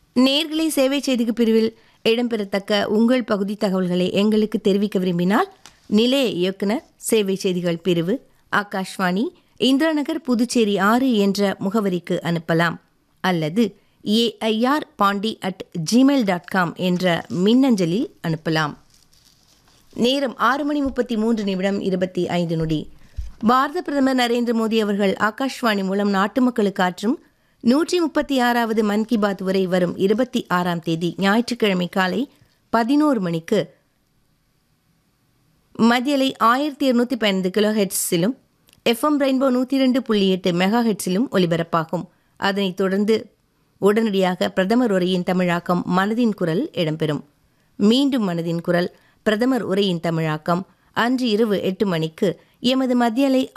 நேர்களை சேவை செய்திக்கு பிரிவில் இடம்பெறத்தக்க உங்கள் பகுதி தகவல்களை எங்களுக்கு தெரிவிக்க விரும்பினால் நிலைய இயக்குனர் சேவை செய்திகள் பிரிவு ஆகாஷ்வாணி இந்திராநகர் புதுச்சேரி ஆறு என்ற முகவரிக்கு அனுப்பலாம் அல்லது AIR Pondy at Gmail dot com என்ற மின்னஞ்சலில் அனுப்பலாம் நேரம் ஆறு மணி முப்பத்தி மூன்று நிமிடம் இருபத்தி ஐந்து நொடி பாரத பிரதமர் நரேந்திர மோடி அவர்கள் ஆகாஷ்வாணி மூலம் நாட்டு மக்களுக்கு ஆற்றும் நூற்றி முப்பத்தி ஆறாவது மன் கி பாத் உரை வரும் இருபத்தி ஆறாம் தேதி ஞாயிற்றுக்கிழமை காலை பதினோரு மணிக்கு மத்தியலை ஆயிரத்தி இருநூத்தி பதினைந்து கிலோ ஹெட்ஸிலும் எஃப்எம் ரெயின்போ நூற்றி ரெண்டு புள்ளி எட்டு மெகா ஹெட்ஸிலும் ஒலிபரப்பாகும் அதனைத் தொடர்ந்து உடனடியாக பிரதமர் உரையின் தமிழாக்கம் மனதின் குரல் இடம்பெறும் மீண்டும் மனதின் குரல் பிரதமர் உரையின் தமிழாக்கம் அன்று இரவு எட்டு மணிக்கு எமது மத்தியலை